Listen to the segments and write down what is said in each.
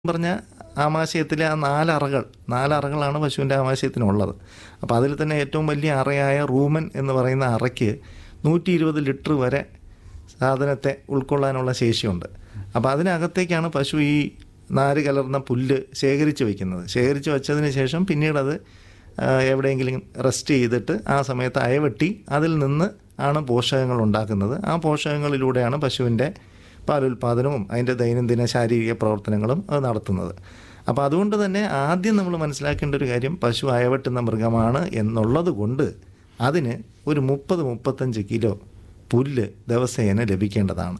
പറഞ്ഞ ആമാശയത്തിലെ ആ നാലറകൾ നാലറകളാണ് പശുവിൻ്റെ ആമാശയത്തിനുള്ളത് അപ്പോൾ അതിൽ തന്നെ ഏറ്റവും വലിയ അറയായ റൂമൻ എന്ന് പറയുന്ന അറയ്ക്ക് നൂറ്റി ഇരുപത് ലിറ്റർ വരെ സാധനത്തെ ഉൾക്കൊള്ളാനുള്ള ശേഷിയുണ്ട് അപ്പോൾ അതിനകത്തേക്കാണ് പശു ഈ നാര് കലർന്ന പുല്ല് ശേഖരിച്ച് വയ്ക്കുന്നത് ശേഖരിച്ച് വെച്ചതിന് ശേഷം പിന്നീടത് ആ, എവിടെയെങ്കിലും റെസ്റ്റ് ചെയ്തിട്ട് ആ സമയത്ത് അയവെട്ടി അതിൽ നിന്ന് ആണ് പോഷകങ്ങൾ ഉണ്ടാക്കുന്നത് ആ പോഷകങ്ങളിലൂടെയാണ് പശുവിൻ്റെ പാലുൽപാദനവും അതിൻ്റെ ദൈനംദിന ശാരീരിക പ്രവർത്തനങ്ങളും അത് നടത്തുന്നത് അപ്പോൾ അതുകൊണ്ട് തന്നെ ആദ്യം നമ്മൾ മനസ്സിലാക്കേണ്ട ഒരു കാര്യം പശു അയവെട്ടുന്ന മൃഗമാണ് എന്നുള്ളത് കൊണ്ട് അതിന് ഒരു മുപ്പത് മുപ്പത്തഞ്ച് കിലോ പുല്ല് ദിവസേന ലഭിക്കേണ്ടതാണ്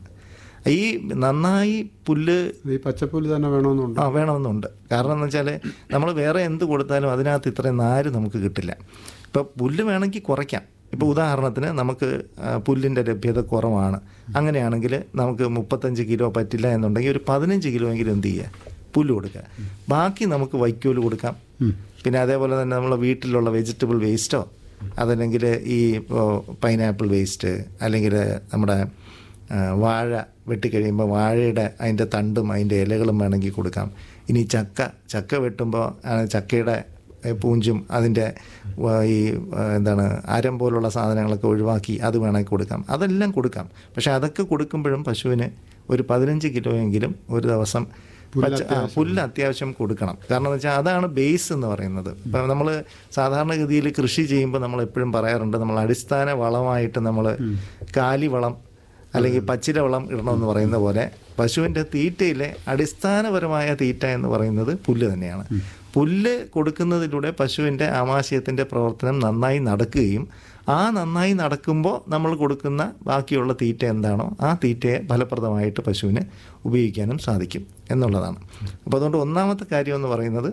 ഈ നന്നായി പുല്ല് ഈ പച്ചപ്പുല്ല് തന്നെ വേണമെന്നുണ്ട് ആ വേണമെന്നുണ്ട് കാരണം എന്ന് വെച്ചാൽ നമ്മൾ വേറെ എന്ത് കൊടുത്താലും അതിനകത്ത് ഇത്രയും നാര് നമുക്ക് കിട്ടില്ല ഇപ്പോൾ പുല്ല് വേണമെങ്കിൽ കുറയ്ക്കാം ഇപ്പോൾ ഉദാഹരണത്തിന് നമുക്ക് ആ, പുല്ലിൻ്റെ ലഭ്യത കുറവാണ് അങ്ങനെയാണെങ്കിൽ നമുക്ക് മുപ്പത്തഞ്ച് കിലോ പറ്റില്ല എന്നുണ്ടെങ്കിൽ ഒരു പതിനഞ്ച് കിലോ എങ്കിലും എന്ത് ചെയ്യുക പുല്ല് കൊടുക്കുക ബാക്കി നമുക്ക് വൈക്കോല് കൊടുക്കാം പിന്നെ അതേപോലെ തന്നെ നമ്മളെ വീട്ടിലുള്ള വെജിറ്റബിൾ വേസ്റ്റോ അതല്ലെങ്കിൽ ഈ പൈനാപ്പിൾ വേസ്റ്റ് അല്ലെങ്കിൽ നമ്മുടെ ആ, വാഴ വെട്ടിക്കഴിയുമ്പോൾ വാഴയുടെ അതിൻ്റെ തണ്ടും അതിൻ്റെ ഇലകളും വേണമെങ്കിൽ കൊടുക്കാം ഇനി ചക്ക ചക്ക വെട്ടുമ്പോൾ ആ, ചക്കയുടെ ഏ, പൂഞ്ചും അതിൻ്റെ ആ, ഈ ആ, എന്താണ് അരം പോലുള്ള സാധനങ്ങളൊക്കെ ഒഴിവാക്കി അത് വേണമെങ്കിൽ കൊടുക്കാം അതെല്ലാം കൊടുക്കാം പക്ഷേ അതൊക്കെ കൊടുക്കുമ്പോഴും പശുവിന് ഒരു പതിനഞ്ച് കിലോ എങ്കിലും ഒരു ദിവസം പച്ച ആ, പുല്ല് അത്യാവശ്യം കൊടുക്കണം കാരണം എന്ന് വെച്ചാൽ അതാണ് ബേസ് എന്ന് പറയുന്നത് ഇപ്പം നമ്മൾ സാധാരണഗതിയിൽ കൃഷി ചെയ്യുമ്പോൾ നമ്മൾ എപ്പോഴും പറയാറുണ്ട് നമ്മൾ അടിസ്ഥാന വളമായിട്ട് നമ്മൾ കാലിവളം അല്ലെങ്കിൽ പച്ചില വളം ഇടണമെന്ന് പറയുന്ന പോലെ പശുവിൻ്റെ തീറ്റയിലെ അടിസ്ഥാനപരമായ തീറ്റ എന്ന് പറയുന്നത് പുല്ല് തന്നെയാണ് പുല്ല് കൊടുക്കുന്നതിലൂടെ പശുവിൻ്റെ ആമാശയത്തിൻ്റെ പ്രവർത്തനം നന്നായി നടക്കുകയും ആ നന്നായി നടക്കുമ്പോൾ നമ്മൾ കൊടുക്കുന്ന ബാക്കിയുള്ള തീറ്റ എന്താണോ ആ തീറ്റയെ ഫലപ്രദമായിട്ട് പശുവിന് ഉപയോഗിക്കാനും സാധിക്കും എന്നുള്ളതാണ് അപ്പോൾ അതുകൊണ്ട് ഒന്നാമത്തെ കാര്യം എന്ന് പറയുന്നത്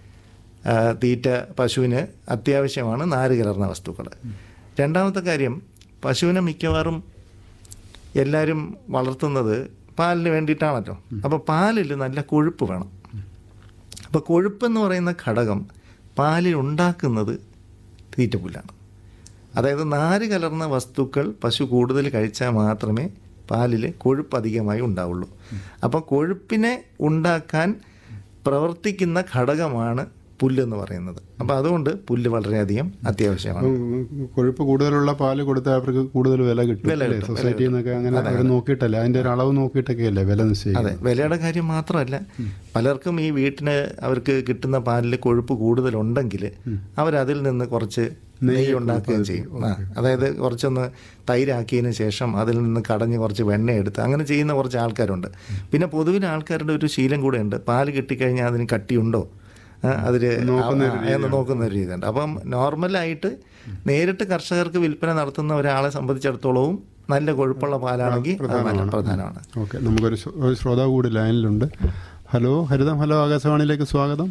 ആ, തീറ്റ പശുവിന് അത്യാവശ്യമാണ് നാര് കലർന്ന വസ്തുക്കൾ രണ്ടാമത്തെ കാര്യം പശുവിനെ മിക്കവാറും എല്ലാവരും വളർത്തുന്നത് പാലിന് വേണ്ടിയിട്ടാണല്ലോ അപ്പോൾ പാലിൽ നല്ല കൊഴുപ്പ് വേണം അപ്പോൾ കൊഴുപ്പെന്ന് പറയുന്ന ഘടകം പാലിൽ ഉണ്ടാക്കുന്നത് തീറ്റപ്പുല്ലാണ് അതായത് നാര് കലർന്ന വസ്തുക്കൾ പശു കൂടുതൽ കഴിച്ചാൽ മാത്രമേ പാലിൽ കൊഴുപ്പ് അധികമായി ഉണ്ടാവുള്ളൂ അപ്പോൾ കൊഴുപ്പിനെ ഉണ്ടാക്കാൻ പ്രവർത്തിക്കുന്ന ഘടകമാണ് പുല്ലെന്ന് പറയുന്നത് അപ്പോൾ അതുകൊണ്ട് പുല്ല് വളരെയധികം അത്യാവശ്യമാണ് ഉം, കൊഴുപ്പ് കൂടുതലുള്ള പാല് കൊടുത്താൽ അവർക്ക് കൂടുതൽ വില കിട്ടും വില അല്ലേ? കിട്ടും, വില സൊസൈറ്റിയിൽ നിന്നൊക്കെ അങ്ങനെ അവർ നോക്കിയിട്ടല്ല അതിന്റെ ഒരു അളവ് നോക്കിയിട്ടൊക്കെയല്ലേ വില നിശ്ചയിക്കുന്നത് അതെ വിലയുടെ കാര്യം മാത്രമല്ല പലർക്കും ഈ വീട്ടിന് അവർക്ക് കിട്ടുന്ന പാലിൽ കൊഴുപ്പ് കൂടുതലുണ്ടെങ്കിൽ അവരതിൽ നിന്ന് കുറച്ച് നെയ്യ് ഉണ്ടാക്കുകയും ചെയ്യും ആ, അതായത് കുറച്ചൊന്ന് തൈരാക്കിയതിന് ശേഷം അതിൽ നിന്ന് കടഞ്ഞ് കുറച്ച് വെണ്ണ എടുത്ത് അങ്ങനെ ചെയ്യുന്ന കുറച്ച് ആൾക്കാരുണ്ട് പിന്നെ പൊതുവിൽ ആൾക്കാരുടെ ഒരു ശീലം കൂടെ ഉണ്ട് പാല് കിട്ടിക്കഴിഞ്ഞാൽ അതിന് കട്ടിയുണ്ടോ അതിൽ എന്ന് നോക്കുന്ന ഒരു രീതിയുണ്ട് അപ്പം നോർമലായിട്ട് നേരിട്ട് കർഷകർക്ക് വിൽപ്പന നടത്തുന്ന ഒരാളെ സംബന്ധിച്ചിടത്തോളവും നല്ല കൊഴുപ്പുള്ള പാലാണെങ്കിൽ അത് നല്ല പ്രധാനമാണ് ഓക്കെ നമുക്കൊരു ശ്ര- ഒരു ശ്രോതാവ് കൂടി ലൈനിലുണ്ട് ഹലോ ഹരിതം ഹലോ ആകാശവാണിയിലേക്ക് സ്വാഗതം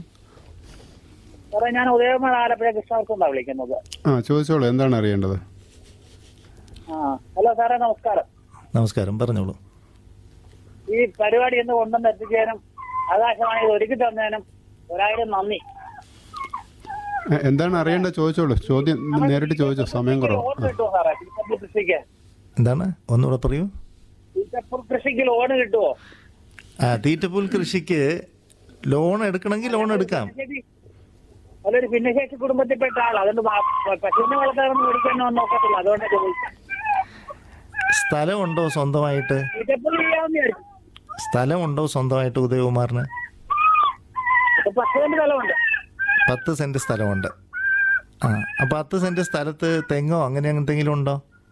സാറേ ഞാൻ ഉദയകുമാർ ആലപ്പുഴ കൃഷ്ണവർക്കുണ്ടാണ് വിളിക്കുന്നത് ആ ചോദിച്ചോളൂ എന്താണ് അറിയേണ്ടത് ആ ഹലോ സാറേ നമസ്കാരം നമസ്കാരം പറഞ്ഞോളൂ ഈ പരിപാടി എന്ന് കൊണ്ടുവന്ന് എത്തിച്ചതിനും ആകാശവാണി ഇത് ഒരുക്കി തന്നതിനും ഒരായിരം നന്ദി എ, എന്താണ് അറിയേണ്ടത് ചോദിച്ചോളൂ ചോദ്യം നേരിട്ട് ചോദിച്ചോ സമയം കുറവ് ലോൺ കിട്ടുമോ സാറേ തീറ്റപ്പുൽ കൃഷിക്ക് എന്താണ് ഒന്നുകൂടെ പറയൂ തീറ്റപ്പുൽ കൃഷിക്ക് ലോൺ കിട്ടുമോ ആ തീറ്റപ്പുൽ കൃഷിക്ക് ലോൺ എടുക്കണമെങ്കിൽ ലോൺ എടുക്കാം ശരി. അതൊരു ഭിന്നശേഷി കുടുംബത്തിൽപ്പെട്ട ആൾ അതുകൊണ്ട് മാ- പശുവിനെ വളർത്താനൊന്നും മേടിക്കാനൊന്നും നോക്കത്തില്ല അതുകൊണ്ട് ചോദിച്ചു സ്ഥലമുണ്ടോ സ്വന്തമായിട്ട് തീറ്റപ്പുൽ ചെയ്യാമെന്ന് വിചാരിച്ചു സ്ഥലമുണ്ടോ സ്വന്തമായിട്ട് ഉദയകുമാറിന് ഇപ്പൊ പത്ത് സെന്റ് സ്ഥലമുണ്ട് പത്ത് സെന്റ് സ്ഥലമുണ്ട് ആ അപ്പോൾ പത്ത് സെന്റ് സ്ഥലത്ത് തെങ്ങോ അങ്ങനെ എന്തെങ്കിലും ഉണ്ടോ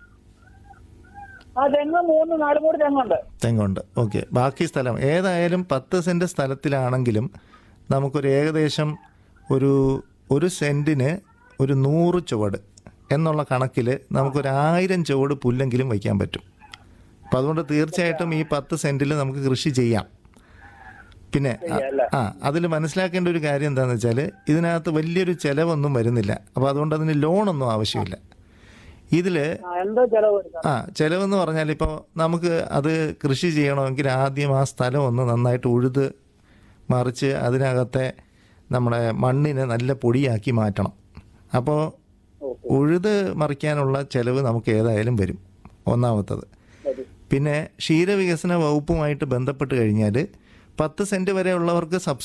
ആ തെങ്ങ് മൂന്ന് നാല് മൂട് തെങ്ങുണ്ട് തെങ്ങുണ്ട് ഓക്കെ ബാക്കി സ്ഥലം ഏതായാലും പത്ത് സെന്റ് സ്ഥലത്തിലാണെങ്കിലും നമുക്കൊരു ഏകദേശം ഒരു ഒരു സെന്റിന് ഒരു നൂറ് ചുവട് എന്നുള്ള കണക്കിൽ നമുക്കൊരു ആയിരം ചുവട് പുല്ലെങ്കിലും വയ്ക്കാൻ പറ്റും അപ്പം അതുകൊണ്ട് തീർച്ചയായിട്ടും ഈ പത്ത് സെന്റിൽ നമുക്ക് കൃഷി ചെയ്യാം പിന്നെ ആ അതിൽ മനസ്സിലാക്കേണ്ട ഒരു കാര്യം എന്താണെന്ന് വെച്ചാൽ ഇതിനകത്ത് വലിയൊരു ചിലവൊന്നും വരുന്നില്ല അപ്പോൾ അതുകൊണ്ട് അതിന് ലോണൊന്നും ആവശ്യമില്ല ഇതിൽ ആ, എന്തോ ചെലവ് വരും സാറേ. ആ ചിലവെന്ന് പറഞ്ഞാൽ ഇപ്പോൾ നമുക്ക് അത് കൃഷി ചെയ്യണമെങ്കിൽ ആദ്യം ആ സ്ഥലം ഒന്ന് നന്നായിട്ട് ഉഴുത് മറിച്ച് അതിനകത്തെ നമ്മുടെ മണ്ണിനെ നല്ല പൊടിയാക്കി മാറ്റണം അപ്പോൾ ഉഴുത് മറിക്കാനുള്ള ചിലവ് നമുക്ക് ഏതായാലും വരും ഒന്നാമത്തത് വരും. പിന്നെ ക്ഷീരവികസന വകുപ്പുമായിട്ട് ബന്ധപ്പെട്ട് കഴിഞ്ഞാൽ പത്ത് സെന്റ് വരെ ഉള്ളവർക്ക് സബ്സിഡി